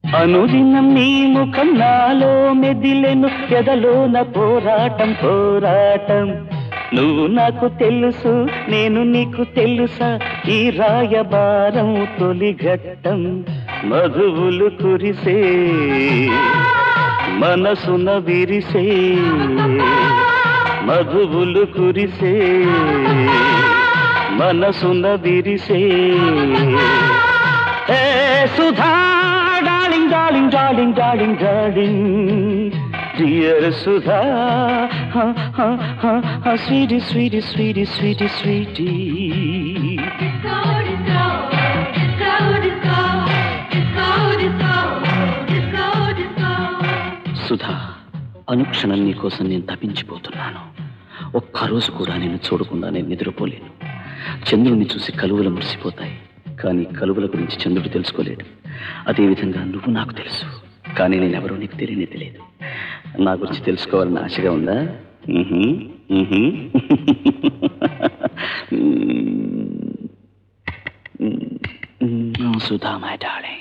అనుదినం నీ ముఖం నాలో మెదిలెను ఎదలోన పోరాటం పోరాటం నువ్వు నాకు తెలుసు నేను నీకు తెలుసా ఈ రాయబారం తొలి ఘట్టం మధువులు కురిసే మనసున విరిసే మధువులు కురిసే మనసున విరిసే ఏ Sudha darling darling darling darling darling dear Sudha sweetie sweetie sweetie sweetie sweetie Disco, disco, disco, disco, disco, disco, disco, disco. Sudha అనుక్షణం నీ కోసం నేను తప్పించిపోతున్నాను ఒక్కరోజు కూడా నేను చూడకుండా నేను నిద్రపోలేను చంద్రుడిని చూసి కలువలు మురిసిపోతాయి కానీ కలువల గురించి చంద్రుడు తెలుసుకోలేడు అదేవిధంగా నువ్వు నాకు తెలుసు కానీ నేనెవరో నీకు తెలియనే తెలియదు నా గురించి తెలుసుకోవాలని ఆశగా ఉందా మ్హూ, మ్హూ. మ్మ్. మ్మ్. Sudha my darling